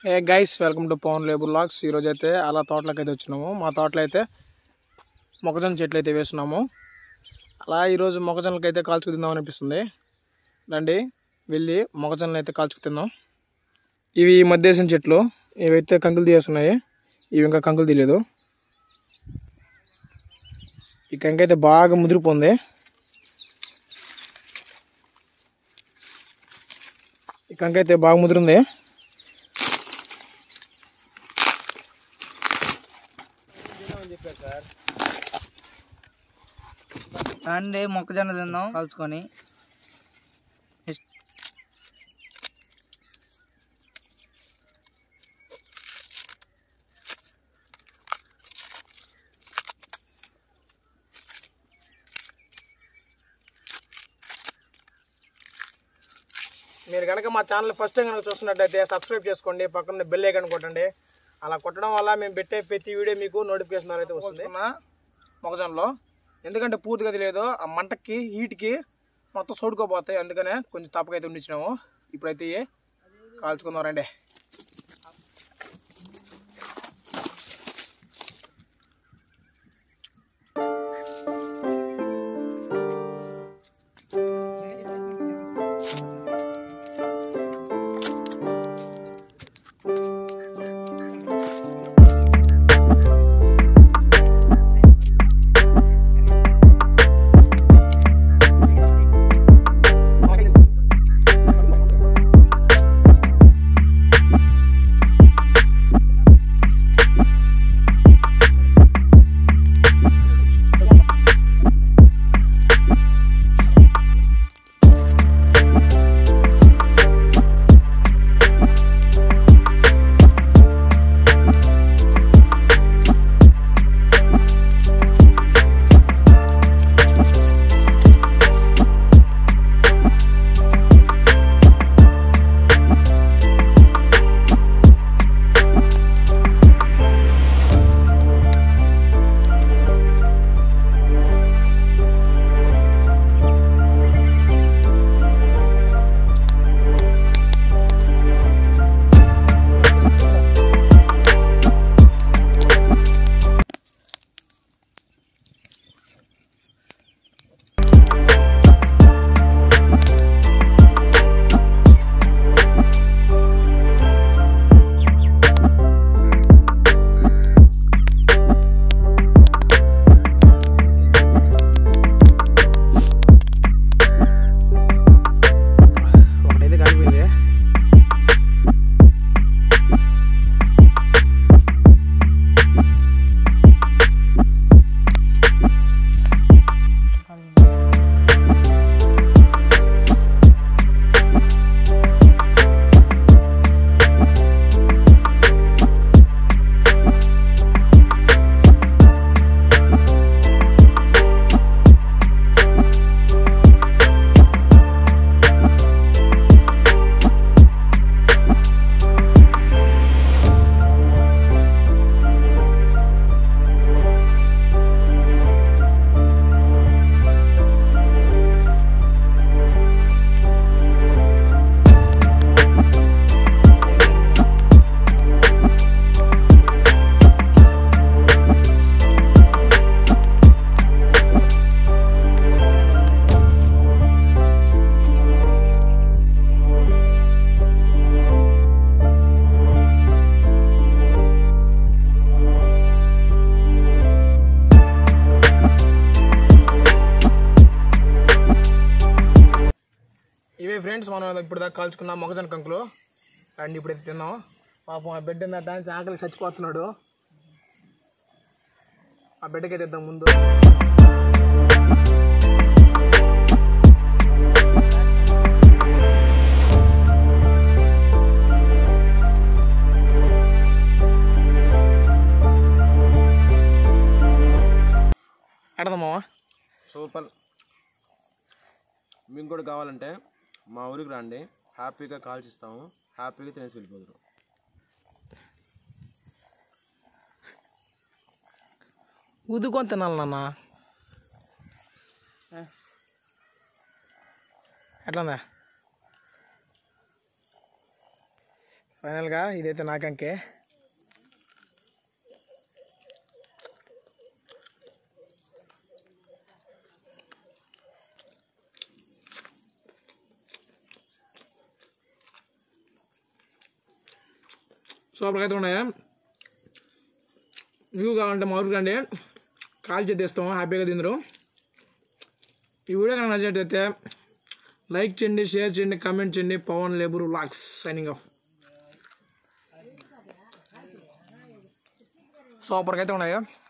A guys welcome to Pavan label vlogs ఈరోజు అయితే అలా తోటలోకి అయితే వచ్చినాము మా తోటలో అయితే మొక్కజొన్న చెట్లు అయితే వేస్తున్నాము అలా ఈరోజు మొక్కజొన్నలకి అయితే కాల్చుకు తిందాం అనిపిస్తుంది రండి వెళ్ళి మొక్కజొన్నలు అయితే కాల్చుకు తిందాం ఇవి ఈ మధ్య వేసిన చెట్లు ఇవైతే కంకులు తీస్తున్నాయి ఇవి ఇంకా కంకులు తీయలేదు ఈ కంకి అయితే బాగా ముదిరిపోయింది ఈ కంకి అయితే బాగా ముదిరింది రండి మొక్కజొన్న తిందాం కలుసుకొని మీరు కనుక మా ఛానల్ ఫస్ట్ టైం కనుక చూస్తున్నట్టయితే సబ్స్క్రైబ్ చేసుకోండి పక్కన బెల్ ఐకాన్ కొట్టండి అలా కొట్టడం వల్ల మేము పెట్టే ప్రతి వీడియో మీకు నోటిఫికేషన్ ద్వారా అయితే వస్తుంది మొగజొన్నలో ఎందుకంటే పూర్తిగా తెలియదు ఆ మంటకి హీట్కి మొత్తం సోడుకోపోతాయి అందుకనే కొంచెం తప్పకైతే ఉండించినాము ఇప్పుడైతే ఇవి కాల్చుకుందాం రండి ఒకటైతే కాలిపోయింది ఇవే ఫ్రెండ్స్ మనం ఇప్పుడు దాకా కాల్చుకున్న మొగజొన్న కంకులు అండ్ ఇప్పుడైతే తిన్నాం పాపం ఆ బిడ్డ డాన్స్ ఆకలి చచ్చిపోతున్నాడు ఆ బిడ్డకి తిద్దాం ముందు ఎడదామా సూపర్ మీకు కూడా కావాలంటే మా ఊరికి రండి హ్యాపీగా కాల్చిస్తాము హ్యాపీగా తినేసి వెళ్ళిపోదురు ఉదుకొని తినాలి నాన్న ఎట్లా ఉందా ఫైనల్గా ఇదైతే నాకంకే సూపర్గా అయితే ఉన్నాయా మీకు కావాలంటే మా ఊరికి రండి కాల్ చేస్తాం హ్యాపీగా తిందరు ఈ వీడియో కనుక నచ్చినట్టయితే లైక్ చేయండి షేర్ చేయండి కామెంట్ చేయండి Pavan labour vlogs signing off సూపర్గా అయితే ఉన్నాయా